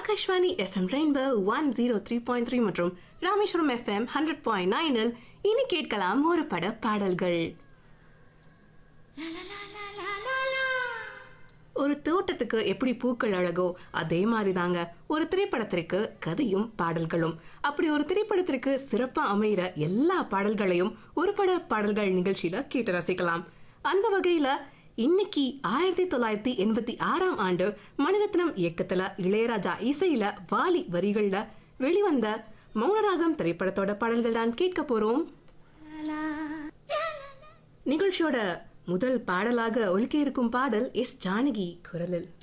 Akashvani FM rainbow one zero three point three மற்றும் Rameswaram FM hundred point நைனில் இனி கேட்கலாம் ஒரு பட பாடல்கள் ஒரு தோட்டத்துக்கு எப்படி பூக்கள் அழகோ அதே மாதிரி தாங்க ஒரு திரைப்படத்திற்கு கதையும் பாடல்களும் அப்படி ஒரு திரைப்படத்திற்கு சிறப்பா அமைகிற எல்லா பாடல்களையும் ஒரு பட பாடல்கள் நிகழ்ச்சியில கேட்டு ரசிக்கலாம் அந்த வகையில இன்னைக்கு ஆயிரத்தி தொள்ளாயிரத்தி எண்பத்தி ஆறாம் ஆண்டு மணிரத்னம் இயக்கத்துல இளையராஜா இசையில வாலி வரிகள்ல வெளிவந்த மௌனராகம் திரைப்படத்தோட பாடல்கள் தான் கேட்க போறோம் நிகழ்ச்சியோட முதல் பாடலாக ஒலிக்க இருக்கும் பாடல் எஸ் ஜானகி குரலில்